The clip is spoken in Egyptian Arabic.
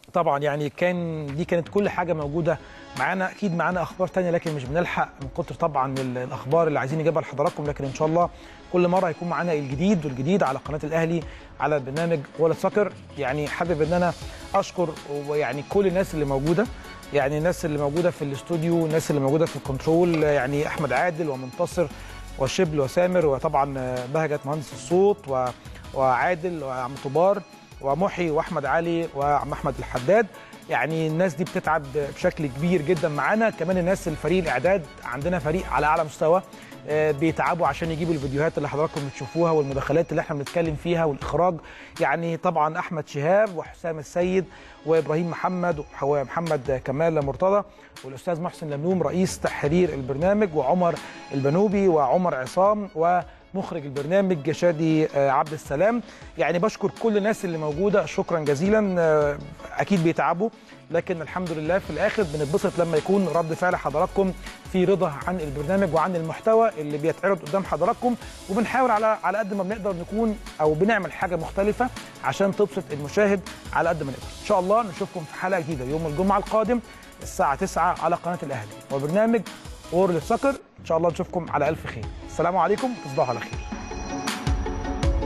طبعا يعني كان دي كانت كل حاجه موجوده معانا اكيد معانا اخبار تانية لكن مش بنلحق من كتر طبعا ال- الاخبار اللي عايزين نجيبها لحضراتكم لكن ان شاء الله كل مره هيكون معانا الجديد والجديد على قناه الاهلي على البرنامج ولا سكر يعني حابب ان انا اشكر ويعني كل الناس اللي موجوده يعني الناس اللي موجوده في الاستوديو الناس اللي موجوده في الكنترول يعني احمد عادل ومنتصر وشبل وسامر وطبعا بهجت مهندس الصوت و- وعادل وعم طبار ومحي واحمد علي وعم احمد الحداد يعني الناس دي بتتعب بشكل كبير جدا معانا كمان الناس الفريق الاعداد عندنا فريق على اعلى مستوى آه، بيتعبوا عشان يجيبوا الفيديوهات اللي حضراتكم بتشوفوها والمداخلات اللي احنا بنتكلم فيها والاخراج يعني طبعا احمد شهاب وحسام السيد وابراهيم محمد ومحمد كمال مرتضى والاستاذ محسن لملوم رئيس تحرير البرنامج وعمر البنوبي وعمر عصام ومخرج البرنامج شادي آه، عبد السلام يعني بشكر كل الناس اللي موجوده شكرا جزيلا آه، اكيد بيتعبوا لكن الحمد لله في الاخر بنتبسط لما يكون رد فعل حضراتكم في رضا عن البرنامج وعن المحتوى اللي بيتعرض قدام حضراتكم وبنحاول على على قد ما بنقدر نكون او بنعمل حاجه مختلفه عشان تبسط المشاهد على قد ما نقدر ان شاء الله نشوفكم في حلقه جديده يوم الجمعه القادم الساعه 9 على قناه الاهلي وبرنامج وورلد سكر ان شاء الله نشوفكم على الف خير السلام عليكم تصبحوا على خير